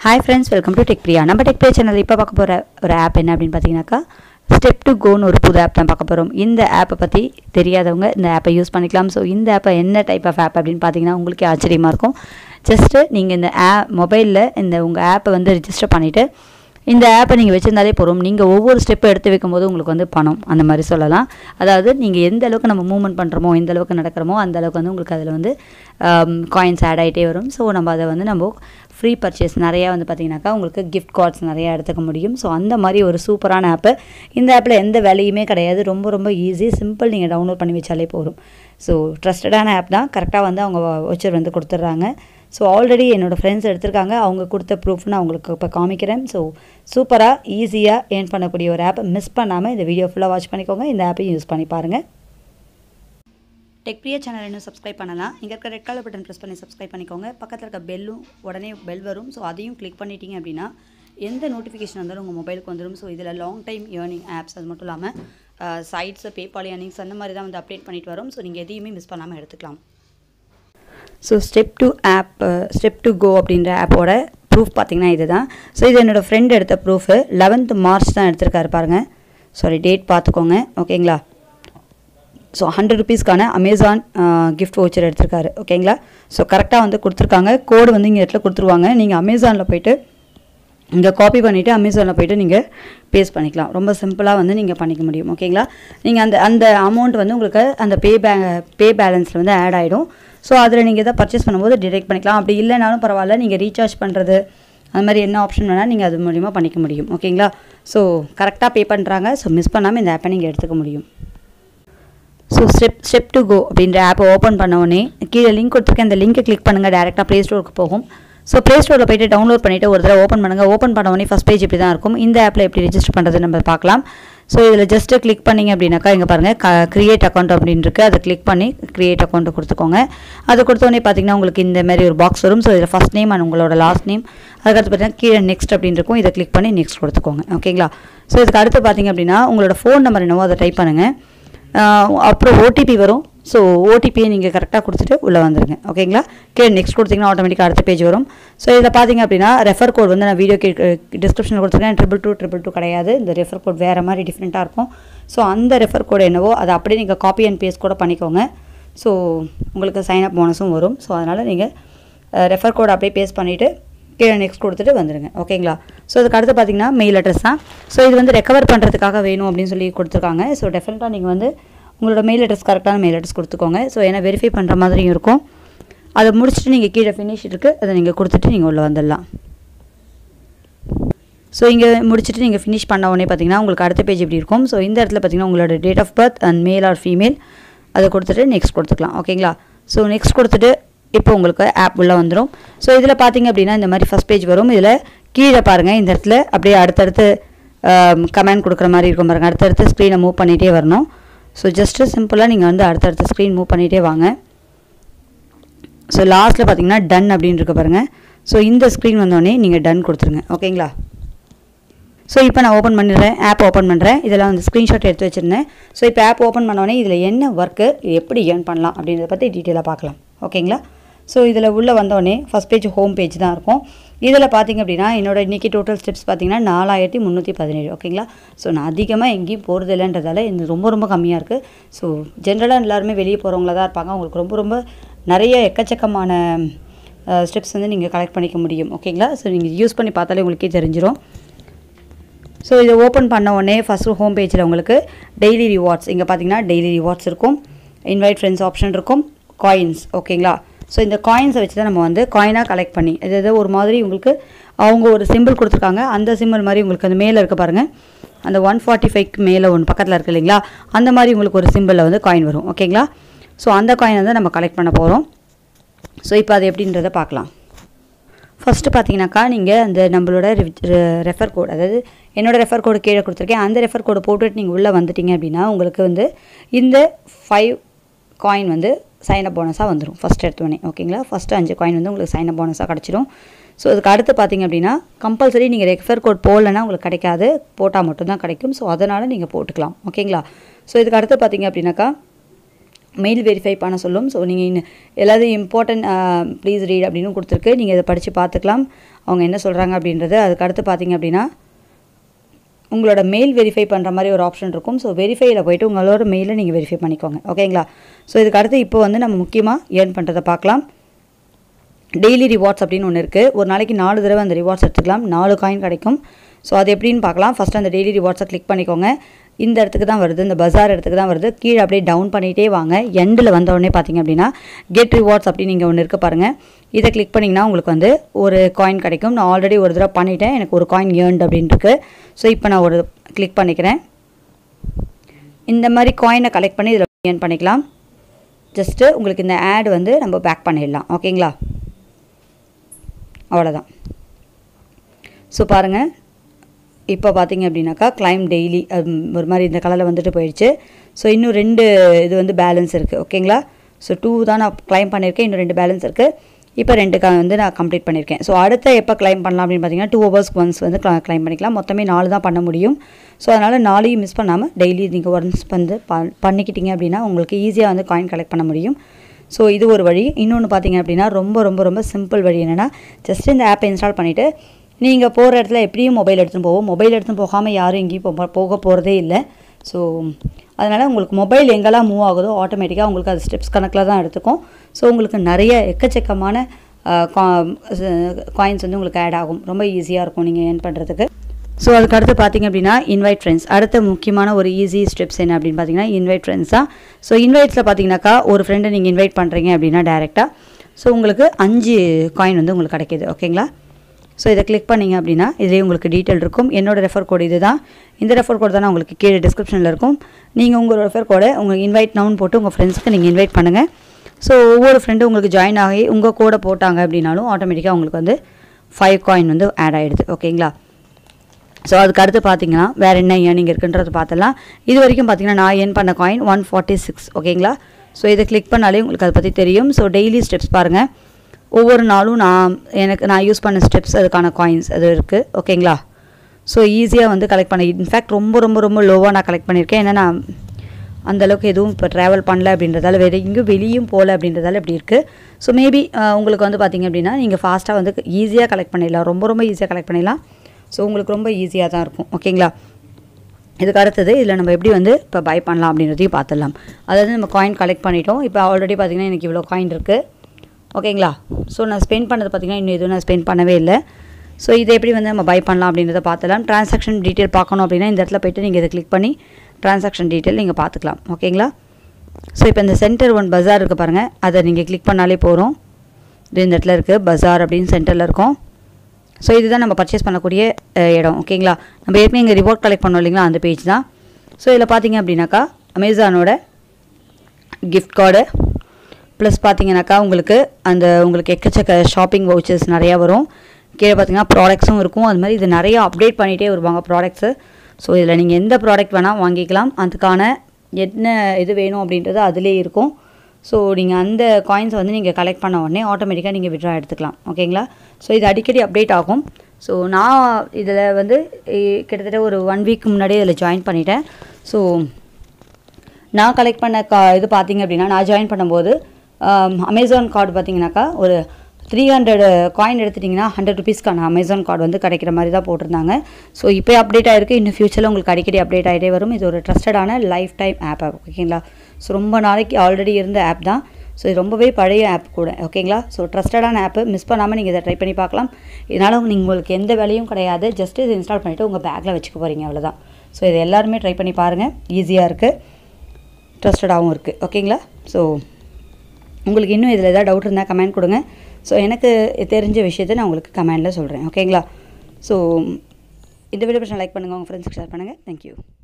hi friends welcome to tech Priya நம்ம tech Priya channel இப்போ பார்க்க போகிற ஒரு ஆப் என்ன அப்படின்னு பார்த்தீங்கன்னாக்கா ஸ்டெப் டு கோன்னு ஒரு புது ஆப் தான் பார்க்க போகிறோம் இந்த ஆப்பை பற்றி தெரியாதவங்க இந்த ஆப்பை யூஸ் பண்ணிக்கலாம் ஸோ இந்த ஆப்பை என்ன டைப் ஆஃப் ஆப் அப்படின்னு பார்த்தீங்கன்னா உங்களுக்கே ஆச்சரியமாக இருக்கும் ஜஸ்ட்டு நீங்கள் இந்த ஆப் மொபைலில் இந்த உங்கள் ஆப்பை வந்து ரிஜிஸ்டர் பண்ணிவிட்டு இந்த ஆப்பை நீங்கள் வச்சிருந்தாலே போதும் நீங்கள் ஒவ்வொரு ஸ்டெப்பை எடுத்து வைக்கும்போது உங்களுக்கு வந்து பணம் அந்த மாதிரி சொல்லலாம் அதாவது நீங்கள் எந்த அளவுக்கு நம்ம மூவ்மெண்ட் பண்ணுறோமோ எந்த அளவுக்கு நடக்கிறோமோ அந்த அளவுக்கு வந்து உங்களுக்கு அதில் வந்து காயின்ஸ் ஆட் ஆகிட்டே வரும் ஸோ நம்ம அதை வந்து நம்ம ஃப்ரீ பர்ச்சேஸ் நிறையா வந்து பார்த்திங்கனாக்கா உங்களுக்கு கிஃப்ட் கார்ட்ஸ் நிறையா எடுத்துக்க முடியும் ஸோ அந்த மாதிரி ஒரு சூப்பரான ஆப்பு இந்த ஆப்பில் எந்த வேலையுமே கிடையாது ரொம்ப ரொம்ப ஈஸி சிம்பிள் நீங்கள் டவுன்லோட் பண்ணி வச்சாலே போதும் ஸோ ட்ரஸ்டடான ஆப் தான் கரெக்டாக வந்து அவங்க வச்சர் வந்து கொடுத்துட்றாங்க ஸோ ஆல்ரெடி என்னோடய ஃப்ரெண்ட்ஸ் எடுத்திருக்காங்க அவங்க கொடுத்த ப்ரூஃப் நான் உங்களுக்கு இப்போ காமிக்கிறேன் ஸோ சூப்பராக ஈஸியாக ஏர்ன் பண்ணக்கூடிய ஒரு ஆப்பை மிஸ் பண்ணாமல் இந்த வீடியோ ஃபுல்லாக வாட்ச் பண்ணிக்கோங்க இந்த ஆப்பையும் யூஸ் பண்ணி பாருங்கள் டெக் பிரியா சேனல் இன்னும் சப்ஸ்கிரைப் பண்ணலாம் இங்கே இருக்க ரெட் கலர் பட்டன் ப்ரெஸ் பண்ணி சப்ஸ்கிரைப் பண்ணிக்கோங்க பக்கத்தில் இருக்க பெல்லும் உடனே பெல் வரும் ஸோ அதையும் கிளிக் பண்ணிட்டீங்க அப்படின்னா எந்த நோட்டிஃபிகேஷன் வந்தாலும் உங்கள் மொபைலுக்கு வந்துடும் ஸோ இதில் லாங் டைம் ஏர்னிங் ஆப்ஸ் அது மட்டும் இல்லாமல் சைட்ஸு பேபால் ஏர்னிங்ஸ் அந்த மாதிரி தான் வந்து அப்டேட் பண்ணிட்டு வரும் ஸோ நீங்கள் எதையுமே மிஸ் பண்ணாமல் எடுத்துக்கலாம் so step to app step to go அப்படின்ற ஆப்போட ப்ரூஃப் பார்த்தீங்கன்னா இது தான் ஸோ இது என்னோடய ஃப்ரெண்ட் எடுத்த ப்ரூஃபு லெவன்த் மார்ச் தான் எடுத்திருக்காரு பாருங்கள் சாரி டேட் பார்த்துக்கோங்க ஓகேங்களா ஸோ ஹண்ட்ரட் ருபீஸ்க்கான அமேசான் கிஃப்ட் வவுச்சர் எடுத்திருக்காரு ஓகேங்களா ஸோ கரெக்டாக வந்து கொடுத்துருக்காங்க கோடு வந்து இங்கே இடத்துல கொடுத்துருவாங்க நீங்கள் அமேசானில் போயிட்டு இங்கே காப்பி பண்ணிவிட்டு அமேசானில் போய்ட்டு நீங்கள் பேஸ் பண்ணிக்கலாம் ரொம்ப சிம்பிளாக வந்து நீங்கள் பண்ணிக்க முடியும் ஓகேங்களா நீங்கள் அந்த அந்த அமௌண்ட் வந்து உங்களுக்கு அந்த பே பே பே பேலன்ஸில் வந்து ஆட் ஆகிடும் ஸோ அதில் நீங்கள் எதாவது பர்ச்சேஸ் பண்ணும்போது டிடெக்ட் பண்ணிக்கலாம் அப்படி இல்லைனாலும் பரவாயில்ல நீங்கள் ரீசார்ஜ் பண்ணுறது அந்த மாதிரி என்ன ஆப்ஷன் வேணால் நீங்கள் அது மூலிமா பண்ணிக்க முடியும் ஓகேங்களா ஸோ கரெக்டாக பே பண்ணுறாங்க ஸோ மிஸ் பண்ணாமல் இந்த ஆப்பை நீங்கள் எடுத்துக்க முடியும் so step step to go அப்படின்ற ஆப்பை ஓப்பன் பண்ண உடனே கீழே லிங்க் கொடுத்துருக்கேன் அந்த லிங்க்கை கிளிக் பண்ணுங்கள் டேரெக்டாக ப்ளே ஸ்டோருக்கு போகும் ஸோ ப்ளே ஸ்டோரில் போய்ட்டு டவுன்லோட் பண்ணிவிட்டு ஒரு தடவை ஓப்பன் பண்ணுங்கள் ஓப்பன் பண்ண உடனே ஃபஸ்ட் பேஜ் இப்படி தான் இருக்கும் இந்த ஆப்பில் எப்படி ரெஜிஸ்டர் பண்ணுறது நம்ம பார்க்கலாம் ஸோ இதில் ஜஸ்ட்டு கிளிக் பண்ணிங்க அப்படின்னாக்கா இங்கே பாருங்கள் க க்ரியேட் அக்கௌண்ட் அப்படின்னு இருக்குது அதை கிளிக் பண்ணி க்ரியேட் அக்கௌண்ட்டை கொடுத்துக்கோங்க அது கொடுத்தோடனே பார்த்தீங்கன்னா உங்களுக்கு இந்த மாதிரி ஒரு பாக்ஸ் வரும் ஸோ இதில் ஃபஸ்ட் நேம் அண்ட் உங்களோட லாஸ்ட் நேம் அதுக்கடுத்து பார்த்தீங்கன்னா கீழே நெக்ஸ்ட் அப்படின்னு இருக்கும் இதை கிளிக் பண்ணி நெக்ஸ்ட் கொடுத்துக்கோங்க ஓகேங்களா ஸோ இதுக்கு அடுத்து பார்த்தீங்க அப்படின்னா உங்களோட ஃபோன் நம்பர் என்னவோ அதை டைப் பண்ணுங்கள் அப்புறம் ஓடிபி வரும் ஸோ ஓடிபியை நீங்கள் கரெக்டாக கொடுத்துட்டு உள்ளே வந்துடுங்க ஓகேங்களா கீழே நெக்ஸ்ட் கொடுத்தீங்கன்னா ஆட்டோமேட்டிக்காக அடுத்த பேஜ் வரும் ஸோ இதில் பார்த்தீங்க அப்படின்னா ரெஃபர் கோட் வந்து நான் வீடியோ டிஸ்கிரிப்ஷனில் கொடுத்துருக்கேன் ட்ரிபிள் டூ ட்ரிபிள் டூ கிடையாது இந்த ரெஃபர் கோட் வேறு மாதிரி டிஃப்ரெண்ட்டாக இருக்கும் ஸோ அந்த ரெஃபர் கோட் என்னவோ அதை அப்படியே நீங்கள் காப்பி அண்ட் பேஸ்ட் கூட பண்ணிக்கோங்க ஸோ உங்களுக்கு சைன் அப் போனஸும் வரும் ஸோ அதனால் நீங்கள் ரெஃபர் கோட் அப்படியே பேஸ்ட் பண்ணிவிட்டு கீழே நெக்ஸ்ட் கொடுத்துட்டு வந்துடுங்க ஓகேங்களா ஸோ அதுக்கு அடுத்து பார்த்தீங்கன்னா மெயில் அட்ரஸ் தான் ஸோ இது வந்து ரெக்கவர் பண்ணுறதுக்காக வேணும் அப்படின்னு சொல்லி கொடுத்துருக்காங்க ஸோ டெஃபினட்டாக நீங்கள் வந்து உங்களோட மெயில் அட்ரஸ் கரெக்டான மெயில் அட்ரஸ் கொடுத்துக்கோங்க ஸோ ஏன்னா வெரிஃபை பண்ணுற மாதிரியும் இருக்கும் அதை முடிச்சுட்டு நீங்கள் கீழே ஃபினிஷ் இருக்குது அதை நீங்கள் கொடுத்துட்டு நீங்கள் உள்ளே வந்துடலாம் ஸோ இங்கே முடிச்சுட்டு நீங்கள் ஃபினிஷ் பண்ண உடனே பார்த்தீங்கன்னா உங்களுக்கு அடுத்த பேஜ் இப்படி இருக்கும் ஸோ இந்த இடத்துல பார்த்தீங்கன்னா உங்களோட date of birth and male or female அதை கொடுத்துட்டு நெக்ஸ்ட் கொடுத்துக்கலாம் ஓகேங்களா ஸோ நெக்ஸ்ட் கொடுத்துட்டு இப்போ உங்களுக்கு ஆப் உள்ளே வந்துடும் ஸோ இதில் பார்த்தீங்க அப்படின்னா இந்த மாதிரி ஃபஸ்ட் பேஜ் வரும் இதில் கீழே பாருங்கள் இந்த இடத்துல அப்படியே அடுத்தடுத்து கமெண்ட் கொடுக்குற மாதிரி இருக்கும் பாருங்கள் அடுத்தடுத்து ஸ்க்ரீனை மூவ் பண்ணிகிட்டே வரணும் ஸோ ஜஸ்ட்டு சிம்பிளாக நீங்கள் வந்து அடுத்தடுத்த ஸ்க்ரீன் மூவ் பண்ணிகிட்டே வாங்க ஸோ லாஸ்ட்டில் பார்த்தீங்கன்னா டன் அப்படின்னு இருக்க பாருங்கள் ஸோ இந்த ஸ்க்ரீன் வந்தோடனே நீங்கள் டன் கொடுத்துருங்க ஓகேங்களா ஸோ இப்போ நான் ஓப்பன் பண்ணிடுறேன் ஆப் ஓப்பன் பண்ணுறேன் இதெல்லாம் வந்து ஸ்க்ரீன்ஷாட் எடுத்து வச்சுருந்தேன் ஸோ இப்போ ஆப் ஓப்பன் பண்ணோடனே இதில் என்ன ஒர்க்கு எப்படி ஏர்ன் பண்ணலாம் அப்படின்றத பற்றி டீட்டெயிலாக பார்க்கலாம் ஓகேங்களா ஸோ இதில் உள்ளே வந்தோடனே ஃபஸ்ட் பேஜ் ஹோம் பேஜ் தான் இருக்கும் இதில் பார்த்திங்க அப்படின்னா என்னோட இன்றைக்கி டோட்டல் ஸ்டெப்ஸ் பார்த்திங்கன்னா நாலாயிரத்தி முந்நூற்றி பதினேழு ஓகேங்களா ஸோ நான் அதிகமாக எங்கேயும் போகிறது இல்லைன்றதால இது ரொம்ப ரொம்ப கம்மியாக இருக்குது ஸோ ஜென்ரலாக எல்லாருமே வெளியே போகிறவங்கள தான் இருப்பாங்க அவங்களுக்கு ரொம்ப ரொம்ப நிறைய எக்கச்சக்கமான ஸ்டெப்ஸ் வந்து நீங்கள் கலெக்ட் பண்ணிக்க முடியும் ஓகேங்களா ஸோ நீங்கள் யூஸ் பண்ணி பார்த்தாலே உங்களுக்கே தெரிஞ்சிடும் ஸோ இதை ஓப்பன் பண்ண உடனே ஃபஸ்ட்டு ஹோம் பேஜில் உங்களுக்கு டெய்லி ரிவார்ட்ஸ் இங்கே பார்த்தீங்கன்னா டெய்லி ரிவார்ட்ஸ் இருக்கும் இன்வைட் ஃப்ரெண்ட்ஸ் ஆப்ஷன் இருக்கும் காயின்ஸ் ஓகேங்களா ஸோ இந்த காயின்ஸை வச்சு தான் நம்ம வந்து காயினாக கலெக்ட் பண்ணி இது ஒரு மாதிரி உங்களுக்கு அவங்க ஒரு சிம்பிள் கொடுத்துருக்காங்க அந்த சிம்பிள் மாதிரி உங்களுக்கு அந்த மேலே இருக்க பாருங்கள் அந்த ஒன் ஃபார்ட்டி ஃபைவ்க்கு மேலே ஒன்று பக்கத்தில் இருக்குது இல்லைங்களா அந்த மாதிரி உங்களுக்கு ஒரு சிம்பிளில் வந்து காயின் வரும் ஓகேங்களா ஸோ அந்த காயின் வந்து நம்ம கலெக்ட் பண்ண போகிறோம் ஸோ இப்போ அது எப்படின்றத பார்க்கலாம் ஃபஸ்ட்டு பார்த்தீங்கன்னாக்கா நீங்கள் அந்த நம்மளோட ரெஃபர் கோட் அதாவது என்னோடய ரெஃபர் கோடு கீழே கொடுத்துருக்கேன் அந்த ரெஃபர் கோடை போட்டுட்டு நீங்கள் உள்ளே வந்துட்டீங்க அப்படின்னா உங்களுக்கு வந்து இந்த ஃபைவ் காயின் வந்து சைன் அப் போனஸாக வந்துடும் ஃபஸ்ட் எடுத்தோடனே ஓகேங்களா ஃபஸ்ட்டு அஞ்சு காயின் வந்து உங்களுக்கு சைன் அப் போனஸாக கிடச்சிடும் ஸோ அதுக்கு அடுத்து பார்த்தீங்க அப்படின்னா கம்பல்சரி நீங்கள் ரெஃபர் கோட் போடலைன்னா உங்களுக்கு கிடைக்காது போட்டால் மட்டும்தான் கிடைக்கும் ஸோ அதனால் நீங்கள் போட்டுக்கலாம் ஓகேங்களா ஸோ இதுக்கு அடுத்து பார்த்தீங்க அப்படின்னாக்கா மெயில் வெரிஃபை பண்ண சொல்லும் ஸோ நீங்கள் எல்லாத்தையும் இம்பார்ட்டன்ட் ப்ளீஸ் ரீட் அப்படின்னு கொடுத்துருக்கு நீங்கள் இதை படித்து பார்த்துக்கலாம் அவங்க என்ன சொல்கிறாங்க அப்படின்றது அதுக்கு அடுத்து பார்த்தீங்க அப்படின்னா உங்களோட மெயில் வெரிஃபை பண்ணுற மாதிரி ஒரு ஆப்ஷன் இருக்கும் ஸோ வெரிஃபையில் போயிட்டு உங்களோட மெயிலை நீங்கள் வெரிஃபை பண்ணிக்கோங்க ஓகேங்களா ஸோ இதுக்கு அடுத்து இப்போ வந்து நம்ம முக்கியமாக ஏர்ன் பண்ணுறதை பார்க்கலாம் டெய்லி ரிவார்ட்ஸ் அப்படின்னு ஒன்று இருக்குது ஒரு நாளைக்கு நாலு தடவை அந்த ரிவார்ட்ஸ் எடுத்துக்கலாம் நாலு காயின் கிடைக்கும் ஸோ அது எப்படின்னு பார்க்கலாம் ஃபஸ்ட்டு அந்த டெய்லி ரிவார்ட்ஸை கிளிக் பண்ணிக்கோங்க இந்த இடத்துக்கு தான் வருது இந்த பஜார் இடத்துக்கு தான் வருது கீழே அப்படியே டவுன் பண்ணிகிட்டே வாங்க எண்டில் வந்த உடனே பார்த்தீங்க அப்படின்னா கெட் ரிவார்ட்ஸ் அப்படின்னு நீங்கள் ஒன்று இருக்க பாருங்கள் இதை கிளிக் பண்ணிங்கன்னா உங்களுக்கு வந்து ஒரு காயின் கிடைக்கும் நான் ஆல்ரெடி ஒரு தடவை பண்ணிட்டேன் எனக்கு ஒரு காயின் ஏர்ன்ட் அப்படின்ட்டு இருக்கு ஸோ இப்போ நான் ஒரு கிளிக் பண்ணிக்கிறேன் இந்த மாதிரி காயினை கலெக்ட் பண்ணி இதில் ஏர்ன் பண்ணிக்கலாம் ஜஸ்ட்டு உங்களுக்கு இந்த ஆட் வந்து நம்ம பேக் பண்ணிடலாம் ஓகேங்களா அவ்வளோதான் ஸோ பாருங்கள் இப்போ பார்த்தீங்க அப்படின்னாக்கா கிளைம் டெய்லி ஒரு மாதிரி இந்த கலரில் வந்துட்டு போயிடுச்சு ஸோ இன்னும் ரெண்டு இது வந்து பேலன்ஸ் இருக்குது ஓகேங்களா ஸோ டூ தான் நான் கிளைம் பண்ணியிருக்கேன் இன்னும் ரெண்டு பேலன்ஸ் இருக்குது இப்போ ரெண்டு க வந்து நான் கம்ப்ளீட் பண்ணியிருக்கேன் ஸோ அடுத்த எப்போ கிளைம் பண்ணலாம் அப்படின்னு பார்த்தீங்கன்னா டூ ஹவர்ஸ்க்கு ஒன்ஸ் வந்து கிளைம் பண்ணிக்கலாம் மொத்தமே நாலு தான் பண்ண முடியும் ஸோ அதனால் நாளையும் மிஸ் பண்ணாமல் டெய்லி நீங்கள் ஒன்ஸ் வந்து ப பண்ணிக்கிட்டீங்க அப்படின்னா உங்களுக்கு ஈஸியாக வந்து காயின் கலெக்ட் பண்ண முடியும் ஸோ இது ஒரு வழி இன்னொன்று பார்த்தீங்க அப்படின்னா ரொம்ப ரொம்ப ரொம்ப சிம்பிள் வழி என்னென்னா ஜஸ்ட் இந்த ஆப்பை இன்ஸ்டால் பண்ணிவிட்டு நீங்கள் போகிற இடத்துல எப்படியும் மொபைல் எடுத்துன்னு போவோம் மொபைல் எடுத்துன்னு போகாமல் யாரும் எங்கேயும் போக போக போகிறதே இல்லை ஸோ அதனால் உங்களுக்கு மொபைல் எங்கெல்லாம் மூவ் ஆகுதோ ஆட்டோமேட்டிக்காக உங்களுக்கு அது ஸ்டெப்ஸ் கணக்கில் தான் எடுத்துக்கும் ஸோ உங்களுக்கு நிறைய எக்கச்சக்கமான காயின்ஸ் வந்து உங்களுக்கு ஆட் ஆகும் ரொம்ப ஈஸியாக இருக்கும் நீங்கள் ஏர்ன் பண்ணுறதுக்கு ஸோ அதுக்கு அடுத்து பார்த்தீங்க அப்படின்னா இன்வைட் ஃப்ரெண்ட்ஸ் அடுத்த முக்கியமான ஒரு ஈஸி ஸ்டெப்ஸ் என்ன அப்படின்னு பார்த்தீங்கன்னா இன்வைட் ஃப்ரெண்ட்ஸ் தான் ஸோ இன்வைட்ஸில் பார்த்தீங்கன்னாக்கா ஒரு ஃப்ரெண்டை நீங்கள் இன்வைட் பண்ணுறீங்க அப்படின்னா டேரெக்டாக ஸோ உங்களுக்கு அஞ்சு காயின் வந்து உங்களுக்கு கிடைக்கிது ஓகேங்களா ஸோ இதை கிளிக் பண்ணிங்க அப்படின்னா இதிலே உங்களுக்கு டீட்டெயில் இருக்கும் என்னோட ரெஃபர் கோடு இது தான் இந்த ரெஃபர் கோடு தான் உங்களுக்கு கீழே டிஸ்கிரிப்ஷனில் இருக்கும் நீங்கள் உங்கள் ரெஃபர் கோடை உங்கள் இன்வைட் நவுன் போட்டு உங்கள் ஃப்ரெண்ட்ஸ்க்கு நீங்கள் இன்வைட் பண்ணுங்கள் ஸோ ஒவ்வொரு ஃப்ரெண்டும் உங்களுக்கு ஜாயின் ஆகி உங்கள் கோடை போட்டாங்க அப்படின்னாலும் ஆட்டோமேட்டிக்காக உங்களுக்கு வந்து ஃபைவ் காயின் வந்து ஆட் ஆகிடுது ஓகேங்களா ஸோ அதுக்கு அடுத்து பார்த்தீங்கன்னா வேறு என்ன ஏர்னிங் இருக்குன்றது பார்த்துலாம் இது வரைக்கும் பார்த்தீங்கன்னா நான் ஏர்ன் பண்ண காயின் ஒன் ஃபார்ட்டி சிக்ஸ் ஓகேங்களா ஸோ இதை கிளிக் பண்ணாலே உங்களுக்கு அதை பற்றி தெரியும் ஸோ டெய்லி ஸ்டெப்ஸ் பாருங்கள் ஒவ்வொரு நாளும் நான் எனக்கு நான் யூஸ் பண்ண ஸ்டெப்ஸ் அதுக்கான காயின்ஸ் அது இருக்குது ஓகேங்களா ஸோ ஈஸியாக வந்து கலெக்ட் பண்ண இன்ஃபேக்ட் ரொம்ப ரொம்ப ரொம்ப லோவாக நான் கலெக்ட் பண்ணியிருக்கேன் ஏன்னா நான் அந்தளவுக்கு எதுவும் இப்போ ட்ராவல் பண்ணல அப்படின்றதால வேறு எங்கேயும் வெளியும் போகல அப்படின்றதால இப்படி இருக்குது ஸோ மேபி உங்களுக்கு வந்து பார்த்திங்க அப்படின்னா நீங்கள் ஃபாஸ்ட்டாக வந்து ஈஸியாக கலெக்ட் பண்ணிடலாம் ரொம்ப ரொம்ப ஈஸியாக கலெக்ட் பண்ணிடலாம் ஸோ உங்களுக்கு ரொம்ப ஈஸியாக தான் இருக்கும் ஓகேங்களா இதுக்கு அடுத்தது இதில் நம்ம எப்படி வந்து இப்போ பை பண்ணலாம் அப்படின்றதையும் பார்த்துடலாம் அதாவது நம்ம காயின் கலெக்ட் பண்ணிட்டோம் இப்போ ஆல்ரெடி பார்த்திங்கன்னா எனக்கு இவ்வளோ காயின் இருக்குது ஓகேங்களா ஸோ நான் ஸ்பெண்ட் பண்ணது பார்த்திங்கன்னா இன்னும் எதுவும் நான் ஸ்பெண்ட் பண்ணவே இல்லை ஸோ இதை எப்படி வந்து நம்ம பை பண்ணலாம் அப்படின்றத பார்த்துலாம் ட்ரான்சாக்ஷன் டீட்டெயில் பார்க்கணும் அப்படின்னா இந்த இடத்துல போய்ட்டு நீங்கள் இதை கிளிக் பண்ணி ட்ரான்சாக்ஷன் டீட்டெயில் நீங்கள் பார்த்துக்கலாம் ஓகேங்களா ஸோ இப்போ இந்த சென்டர் ஒன் பஜார் இருக்குது பாருங்கள் அதை நீங்கள் கிளிக் பண்ணாலே போகிறோம் இது இந்த இடத்துல இருக்குது பஜார் அப்படின்னு சென்டரில் இருக்கும் ஸோ இதுதான் நம்ம பர்ச்சேஸ் பண்ணக்கூடிய இடம் ஓகேங்களா நம்ம ஏற்கனவே இங்கே ரிவார்ட் கலெக்ட் பண்ணோம் இல்லைங்களா அந்த பேஜ் தான் ஸோ இதில் பார்த்தீங்க அப்படின்னாக்கா அமேசானோட கிஃப்ட் கார்டு ப்ளஸ் பார்த்தீங்கன்னாக்கா உங்களுக்கு அந்த உங்களுக்கு எக்கச்சக்க ஷாப்பிங் வவுச்சர்ஸ் நிறையா வரும் கீழே பார்த்தீங்கன்னா ப்ராடக்ட்ஸும் இருக்கும் அது மாதிரி இது நிறையா அப்டேட் பண்ணிகிட்டே வருவாங்க ப்ராடக்ட்ஸு ஸோ இதில் நீங்கள் எந்த ப்ராடக்ட் வேணால் வாங்கிக்கலாம் அதுக்கான என்ன இது வேணும் அப்படின்றது அதிலே இருக்கும் ஸோ நீங்கள் அந்த காயின்ஸை வந்து நீங்கள் கலெக்ட் பண்ண உடனே ஆட்டோமேட்டிக்காக நீங்கள் விட்ரா எடுத்துக்கலாம் ஓகேங்களா ஸோ இது அடிக்கடி அப்டேட் ஆகும் ஸோ நான் இதில் வந்து கிட்டத்தட்ட ஒரு ஒன் வீக் முன்னாடியே இதில் ஜாயின் பண்ணிட்டேன் ஸோ நான் கலெக்ட் பண்ண கா இது பார்த்தீங்க அப்படின்னா நான் ஜாயின் பண்ணும்போது அமேசான் கார்டு பார்த்தீங்கன்னாக்கா ஒரு த்ரீ ஹண்ட்ரட் காயின் எடுத்துட்டிங்கன்னா ஹண்ட்ரட் ருபீஸ்க்கான அமேசான் கார்டு வந்து கிடைக்கிற மாதிரி தான் போட்டிருந்தாங்க ஸோ இப்போ அப்டேட் ஆகிருக்கு இன்னும் ஃபியூச்சரில் உங்களுக்கு அடிக்கடி அப்டேட் ஆகிட்டே வரும் இது ஒரு ட்ரஸ்டடான லைஃப் டைம் ஆப் ஓகேங்களா ஸோ ரொம்ப நாளைக்கு ஆல்ரெடி இருந்த ஆப் தான் ஸோ இது ரொம்பவே பழைய ஆப் கூட ஓகேங்களா ஸோ ட்ரஸ்டடான ஆப்பு மிஸ் பண்ணாமல் நீங்கள் இதை ட்ரை பண்ணி பார்க்கலாம் இதனால் நீங்கள் உங்களுக்கு எந்த வேலையும் கிடையாது ஜஸ்ட் இதை இன்ஸ்டால் பண்ணிவிட்டு உங்கள் பேக்கில் வச்சுக்க போகிறீங்க அவ்வளோதான் ஸோ இது எல்லாருமே ட்ரை பண்ணி பாருங்கள் ஈஸியாக இருக்குது ட்ரஸ்டடாகவும் இருக்குது ஓகேங்களா ஸோ உங்களுக்கு இன்னும் இதில் ஏதாவது டவுட் இருந்தால் கமெண்ட் கொடுங்க ஸோ எனக்கு தெரிஞ்ச விஷயத்தை நான் உங்களுக்கு கமெண்டில் சொல்கிறேன் ஓகேங்களா ஸோ இந்த வீடியோ பிரச்சனை லைக் பண்ணுங்கள் உங்கள் ஃப்ரெண்ட்ஸ்க்கு ஷேர் பண்ணுங்கள் தேங்க்யூ